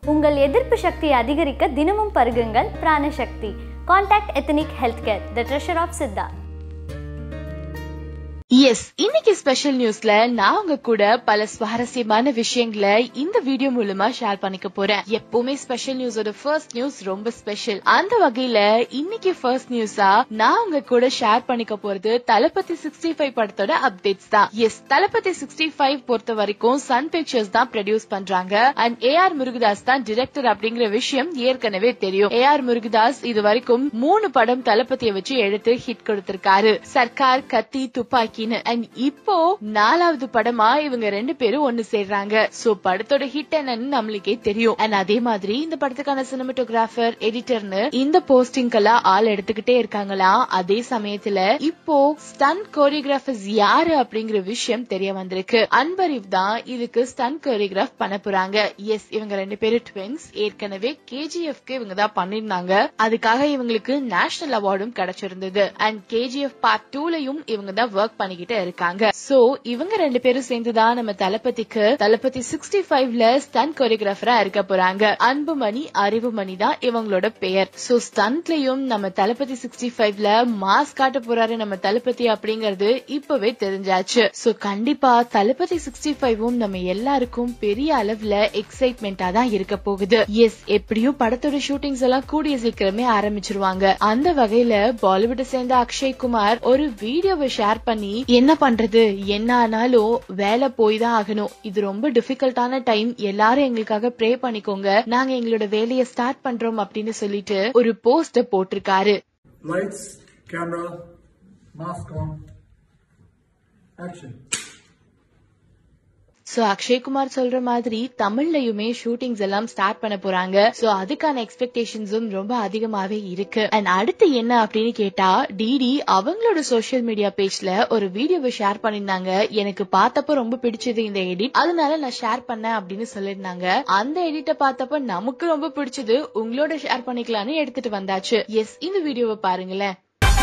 உங்கள் எதிர்ப்பு சக்தியை அதிகரிக்க தினமும் பருகுங்கள் Pranasakthi contact ethnic health care the treasure of Siddha yes இன்னைக்கு ஸ்பெஷல் நியூஸ்ல நான் உங்க கூட பல சுவாரஸ்யமான விஷயங்களை இந்த வீடியோ மூலமா ஷேர் பண்ணிக்க போறேன் எப்பவுமே ஸ்பெஷல் நியூஸோட ஃபர்ஸ்ட் நியூஸ் ரொம்ப ஸ்பெஷல் அந்த வகையில இன்னைக்கு ஃபர்ஸ்ட் நியூஸா நான் உங்க கூட ஷேர் பண்ணிக்க போறது தளபதி சிக்ஸ்டி ஃபைவ் படத்தோட அப்டேட்ஸ் தான் எஸ் தளபதி சிக்ஸ்டி ஃபைவ் பொறுத்த வரைக்கும் சன் பிக்சர்ஸ் தான் ப்ரொடியூஸ் பண்றாங்க அண்ட் ஏ ஆர் முருகதாஸ் தான் டிரெக்டர் அப்படிங்கிற விஷயம் ஏற்கனவே தெரியும் ஏ ஆர் முருகதாஸ் இது வரைக்கும் மூணு படம் தளபதியை வச்சு எடுத்து ஹிட் கொடுத்திருக்காரு சர்க்கார் கத்தி துப்பாக்கின்னு அண்ட் இப்போ நாலாவது படமா இவங்க ரெண்டு பேரும் ஒண்ணு சேர்றாங்க சோ படத்தோட ஹிட் என்னன்னு நம்மளுக்கே தெரியும் அண்ட் அதே மாதிரி இந்த படத்துக்கான சினிமாட்டோகிராஃபர் எடிட்டர்னு இந்த போஸ்டிங்கெல்லாம் ஆள் எடுத்துக்கிட்டே இருக்காங்களா அதே சமயத்துல இப்போ ஸ்டன் கோரியோகிராஃபர்ஸ் யாரு அப்படிங்கிற விஷயம் தெரிய வந்திருக்கு அன்பரிவ் தான் இதுக்கு ஸ்டன் கோரியோகிராஃப் பண்ண போறாங்க எஸ் இவங்க ரெண்டு பேரும் ட்வின்ஸ் ஏற்கனவே கேஜிஎஃப்க்கு இவங்க தான் பண்ணிருந்தாங்க அதுக்காக இவங்களுக்கு நேஷனல் அவார்டும் கிடைச்சிருந்தது அண்ட் கேஜிஎஃப் பார்ட் டூலயும் இவங்க தான் ஒர்க் பண்ணிக்கிட்டு இருக்காங்க சோ இவங்க ரெண்டு பேரும் சேர்ந்துதான் நம்ம தளபதிக்கு தளபதி சிக்ஸ்டி ஃபைவ்ல ஸ்டன் கோரியோகிராஃபரா இருக்க போறாங்க அன்புமணி அறிவுமணி தான் இவங்களோட பெயர் சோ ஸ்டன்ட்லயும் நம்ம தளபதி சிக்ஸ்டி ஃபைவ்ல மாஸ் காட்ட போறாரு நம்ம தளபதி அப்படிங்கறது இப்பவே தெரிஞ்சாச்சு சோ கண்டிப்பா தளபதி சிக்ஸ்டி ஃபைவும் நம்ம எல்லாருக்கும் பெரிய அளவுல எக்ஸைட்மெண்டா தான் இருக்க போகுது எஸ் எப்படியும் படத்தோட ஷூட்டிங்ஸ் எல்லாம் கூடிய சீக்கிரமே ஆரம்பிச்சிருவாங்க அந்த வகையில பாலிவுட்டை சேர்ந்த அக்ஷய் குமார் ஒரு வீடியோவை ஷேர் பண்ணி என்ன பண்றது என்ன ஆனாலும் வேலை போய் தான் ஆகணும் இது ரொம்ப டிஃபிகல்ட்டான டைம் எல்லாரும் எங்களுக்காக ப்ரே பண்ணிக்கோங்க நாங்க எங்களோட வேலையை ஸ்டார்ட் பண்றோம் அப்படின்னு சொல்லிட்டு ஒரு போஸ்ட போட்டிருக்காரு Lights, camera, mask on. Action. So Akshay Kumar சொல்ற மாதிரி தமிழ்லயுமே ஷூட்டிங்ஸ் எல்லாம் ஸ்டார்ட் பண்ண போறாங்க சோ அதுக்கான எக்ஸ்பெக்டேஷன்ஸும் ரொம்ப அதிகமாவே இருக்கு அண்ட் அடுத்து என்ன அப்படின்னு கேட்டா டிடி அவங்களோட சோஷியல் மீடியா பேஜ்ல ஒரு வீடியோவை ஷேர் பண்ணிருந்தாங்க எனக்கு பார்த்தப்ப ரொம்ப பிடிச்சது இந்த எடிட் அதனால நான் ஷேர் பண்ணேன் அப்படின்னு சொல்லியிருந்தாங்க அந்த எடிட்ட பார்த்தப்ப நமக்கு ரொம்ப பிடிச்சது உங்களோட ஷேர் பண்ணிக்கலாம்னு எடுத்துட்டு வந்தாச்சு எஸ் இந்த வீடியோவை பாருங்களேன்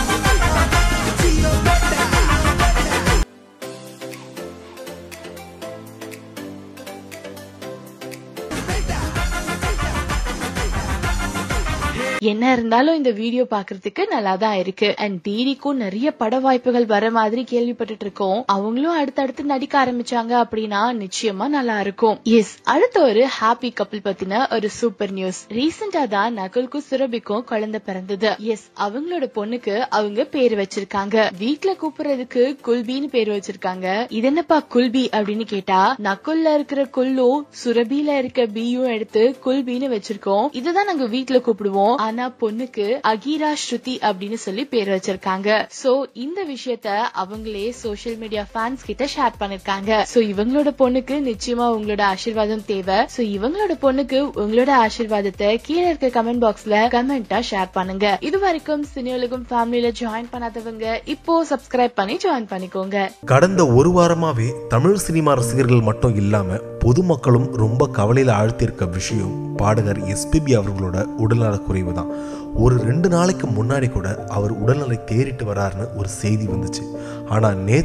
என்ன இருந்தாலும் இந்த வீடியோ பாக்குறதுக்கு நல்லா தான் இருக்கு அண்ட் டிடிக்கும் நிறைய பட வாய்ப்புகள் வர மாதிரி கேள்விப்பட்டுட்டு இருக்கோம் அவங்களும் அடுத்தடுத்து நடிக்க ஆரம்பிச்சாங்க அப்படின்னா நிச்சயமா நல்லா இருக்கும் எஸ் அடுத்த ஒரு ஹாப்பி கப்பிள் பத்தின ஒரு சூப்பர் நியூஸ் ரீசெண்டா தான் நகுலுக்கும் சுரபிக்கும் குழந்தை பிறந்தது எஸ் அவங்களோட பொண்ணுக்கு அவங்க பேர் வச்சிருக்காங்க வீட்ல கூப்பிடுறதுக்கு குல்பின்னு பேர் வச்சிருக்காங்க இது என்னப்பா குல்பி அப்படின்னு கேட்டா நகுல்ல இருக்கிற குல்லும் சுரபில இருக்க பியும் எடுத்து குல்பின்னு வச்சிருக்கோம் இதுதான் நாங்க வீட்ல கூப்பிடுவோம் ஆனா பொண்ணுக்கு அகீரா ஸ்ருதி அப்படின்னு சொல்லி பேர் வச்சிருக்காங்க சோ இந்த விஷயத்த அவங்களே சோசியல் மீடியா ஃபேன்ஸ் கிட்ட ஷேர் பண்ணிருக்காங்க சோ இவங்களோட பொண்ணுக்கு நிச்சயமா உங்களோட ஆசீர்வாதம் தேவை சோ இவங்களோட பொண்ணுக்கு உங்களோட ஆசீர்வாதத்தை கீழே இருக்க கமெண்ட் பாக்ஸ்ல கமெண்டா ஷேர் பண்ணுங்க இது வரைக்கும் சினியுலகம் ஃபேமிலியில ஜாயின் பண்ணாதவங்க இப்போ சப்ஸ்கிரைப் பண்ணி ஜாயின் பண்ணிக்கோங்க கடந்த ஒரு வாரமாவே தமிழ் சினிமா ரசிகர்கள் மட்டும் இல்லாம பொதுமக்களும் ரொம்ப கவலையில ஆழ்த்தியிருக்க விஷயம் பாடகர் எஸ்பிபி அவர்களோட உடல்நலக் குறைவு தான் ஒரு ரெண்டு நாளைக்கு முன்னாடி கூட அவர் உடல்நிலை தேறிட்டு வராருன்னு ஒரு செய்தி வந்துச்சு ஆனா நே